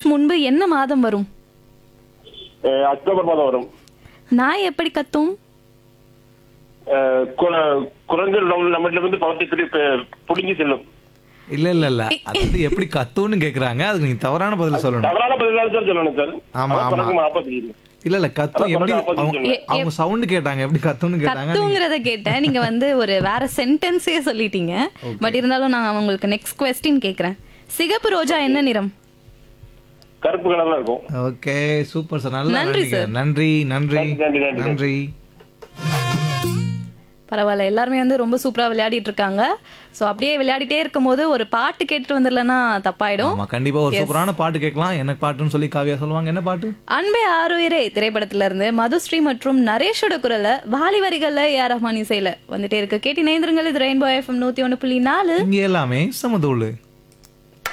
முன்பு என்ன மாதம் வரும் அஹ், அக்டோபர் மாதம் வரும் நாய் எப்படி கத்தும் அஹ், குர- குரங்கு நம்ம நம்மகிட்ட இருந்து பழத்தை பிடி ப- பிடுங்கி செல்லும் இல்ல இல்ல இல்ல அது வந்து எப்படி கத்துன்னு கேக்குறாங்க அதுக்கு நீங்க தவறான பதில சொல்லணும் தவறான பதில் சார் சொல்லணும் சார் ஆமா, அதான் ஆமா. குரங்கு அப்பா தெரியுது இல்ல இல்ல கத்தும் அதான் எப்படி குரங்கு அவங்க opposite எ- அவங்க சவுண்ட் கேட்டாங்க எப்படி கத்துன்னு கேட்டாங்க நீங்க- கத்துங்கிறத கேட்டேன் நீங்க வந்து ஒரு வேற சென்டென்ஸே சொல்லிட்டீங்க பட் இருந்தாலும் நான் உங்களுக்கு நெக்ஸ்ட் கொஸ்டின் கேக்குறேன் சிகப்பு ரோஜா என்ன நிறம் கருப்பு கலர்ல இருக்கும் ஓகே சூப்பர் சார் நல்லா நன்றி விளையாடுங்க. சார். நன்றி நன்றி நன்றி, நன்றி, நன்றி பரவாயில்ல எல்லாருமே வந்து ரொம்ப சூப்பரா விளையாடிட்டு இருக்காங்க சோ அப்படியே விளையாடிட்டே இருக்கும்போது ஒரு பாட்டு கேட்டுட்டு வந்துடலன்னா தப்பாயிடும் ஆமா கண்டிப்பா ஒரு சூப்பரான பாட்டு கேட்கலாம் என்ன பாட்டுன்னு சொல்லி காவியா சொல்லுவாங்க என்ன பாட்டு அன்பே ஆறுயிரே திரைப்படத்துல இருந்து மதுஸ்ரீ மற்றும் நரேஷோட குரல்ல வாலி வரிகள்ல ஏஆர் ரஹ்மான் இசையில வந்துட்டே இருக்கு கேட்டி நேந்திரங்கள் இது ரெயின்போ எஃப்எம் நூத்தி ஒண்ணு புள்ளி நாலு இங்க எல்லாமே சமதூளு